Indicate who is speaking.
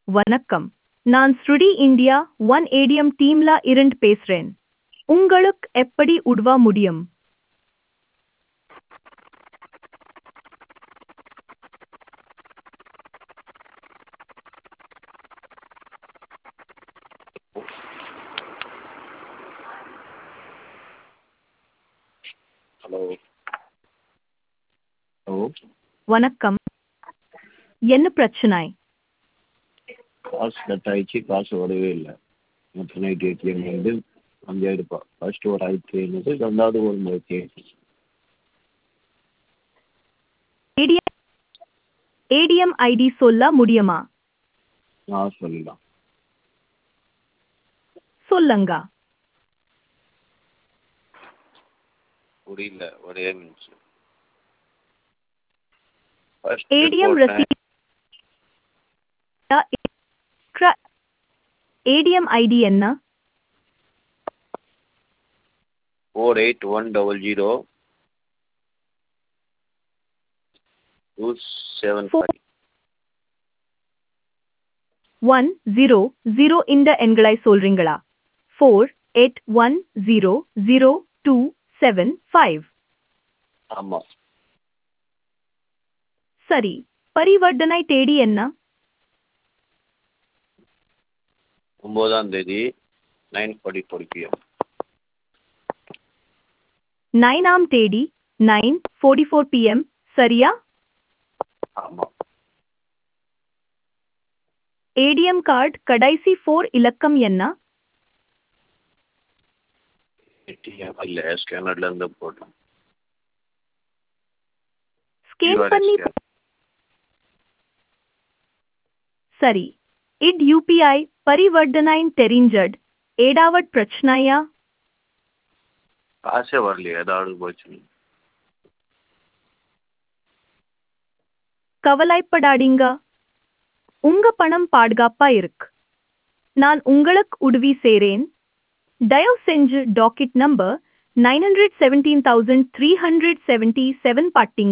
Speaker 1: வணக்கம் நான் ஸ்ருடி இந்தியா ஒன் ஏடிஎம் டீம்ல இருந்து பேசுறேன் உங்களுக்கு எப்படி உதவ முடியும்
Speaker 2: ஹலோ ஹலோ
Speaker 1: வணக்கம் என்ன பிரச்சனை
Speaker 2: காசு கட் ஆயிடுச்சு காசு வரவே இல்லை நேற்று நைட் ஏடிஎம் வந்து அஞ்சாயிரம் ரூபாய் ஃபர்ஸ்ட் ஒரு ஆயிரத்தி ஐநூறு ரெண்டாவது ஒரு மூவாயிரத்தி ஐநூறு
Speaker 1: ஏடிஎம் ஏடிஎம் ஐடி சொல்ல முடியுமா
Speaker 2: நான் சொல்லலாம்
Speaker 1: சொல்லுங்க
Speaker 2: புரியல ஒரே நிமிஷம் ஃபர்ஸ்ட்
Speaker 1: ஏடிஎம்
Speaker 2: போட்டேன்
Speaker 1: ரசீட் ஏடிஎம் ஐடி என்ன
Speaker 2: four eight one double zero two seven five
Speaker 1: one zero zero இந்த எண்களை சொல்றீங்களா four eight one zero zero two seven five
Speaker 2: ஆமாம்
Speaker 1: சரி பரிவர்த்தனை தேதி என்ன
Speaker 2: ஒம்போதாம் தேதி நைன் ஃபார்ட்டி ஃபோர் பிஎம்
Speaker 1: நைனாம் தேதி நைன் ஃபோர்ட்டி ஃபோர் பிஎம் சரியா
Speaker 2: ஆமாம்
Speaker 1: ஏடிஎம் கார்டு கடைசி ஃபோர் இலக்கம் என்ன
Speaker 2: ஏடிஎம் இல்லை ஸ்கேனர்லேருந்து போட்டேன்
Speaker 1: ஸ்கேன்
Speaker 2: QR
Speaker 1: பண்ணி
Speaker 2: scan.
Speaker 1: சரி இட் யூபிஐ பரிவர்த்தனைன் தெரிஞ்சட் ஏடாவட் பிரச்சனையா
Speaker 2: காசே வரலையே ஏதாவது போச்சு
Speaker 1: கவலைப்படாதீங்க உங்க பணம் பாதுகாப்பா இருக்கு நான் உங்களுக்கு உதவி செய்றேன் தயவு செஞ்சு docket number nine hundred seventeen thousand three hundred seventy seven பாட்டிங்க